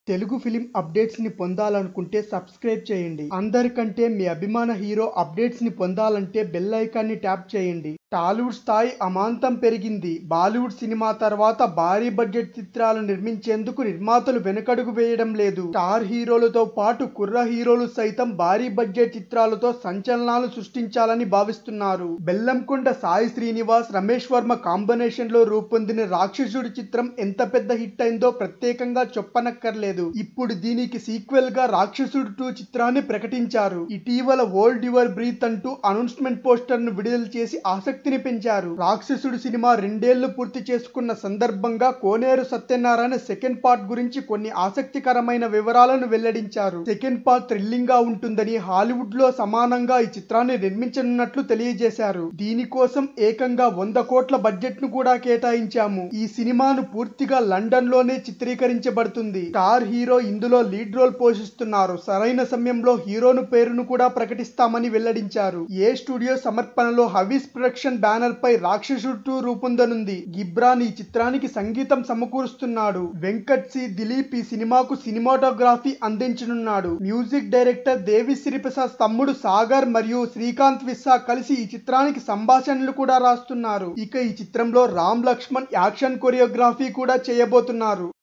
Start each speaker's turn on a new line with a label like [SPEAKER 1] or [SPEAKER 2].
[SPEAKER 1] Telugu film updates ని పొందాలనుకుంటే subscribe చేయండి అందరికంటే మీ అభిమాన హీరో అప్డేట్స్ ని పొందాలంటే బెల్ ఐకాన్ ని ట్యాప్ చేయండి టాలీవుడ్ స్థాయి అమాంతం పెరిగింది బాలీవుడ్ సినిమా తర్వాత భారీ బడ్జెట్ చిత్రాలు నిర్మించేందుకు నిర్మాతలు వెనుకడుగు వేయడం లేదు స్టార్ హీరోలతో పాటు కుర్ర హీరోలు సైతం భారీ బడ్జెట్ చిత్రాలతో సంచలనాలు సృష్టించాలని భావిస్తున్నారు బెల్లంకొండ సాయి శ్రీనివాస్ రమేష్ వర్మ కాంబినేషన్ లో రూపొందిన రాక్షసుడి చిత్రం ఎంత పెద్ద హిట్ అయిందో ప్రత్యేకంగా చెప్పనక్కర్లేదు ఇప్పుడు దీనికి సీక్వెల్ గా రాక్షసుడు టూ చిత్రాన్ని ప్రకటించారు ఇటీవల వరల్డ్ యువర్ బ్రీత్ అంటూ అనౌన్స్మెంట్ పోస్టర్ ను విడుదల చేసి ఆసక్తిని పెంచారు రాక్షసుడు సినిమా రెండేళ్లు పూర్తి చేసుకున్న సందర్భంగా కోనేరు సత్యనారాయణ సెకండ్ పార్ట్ గురించి కొన్ని ఆసక్తికరమైన వివరాలను వెల్లడించారు సెకండ్ పార్ట్ థ్రిల్లింగ్ గా ఉంటుందని హాలీవుడ్ లో సమానంగా ఈ చిత్రాన్ని నిర్మించనున్నట్లు తెలియజేశారు దీనికోసం ఏకంగా వంద కోట్ల బడ్జెట్ ను కూడా కేటాయించాము ఈ సినిమాను పూర్తిగా లండన్ లోనే చిత్రీకరించబడుతుంది స్టార్ హీరో ఇందులో లీడ్ రోల్ పోషిస్తున్నారు సరైన సమయంలో హీరోను పేరును కూడా ప్రకటిస్తామని వెల్లడించారు ఏ స్టూడియో సమర్పణలో హవీస్ ప్రొడక్షన్ బ్యానర్ పై రాక్షసుడు టూ రూపొందనుంది గిబ్రాన్ ఈ చిత్రానికి సంగీతం సమకూరుస్తున్నాడు వెంకట్ సి దిలీప్ ఈ సినిమాకు సినిమాటోగ్రఫీ అందించనున్నాడు మ్యూజిక్ డైరెక్టర్ దేవిశ్రీ ప్రసాద్ తమ్ముడు సాగర్ మరియు శ్రీకాంత్ విస్సా కలిసి ఈ చిత్రానికి సంభాషణలు కూడా రాస్తున్నారు ఇక ఈ చిత్రంలో రామ్ లక్ష్మణ్ యాక్షన్ కొరియోగ్రఫీ కూడా చేయబోతున్నారు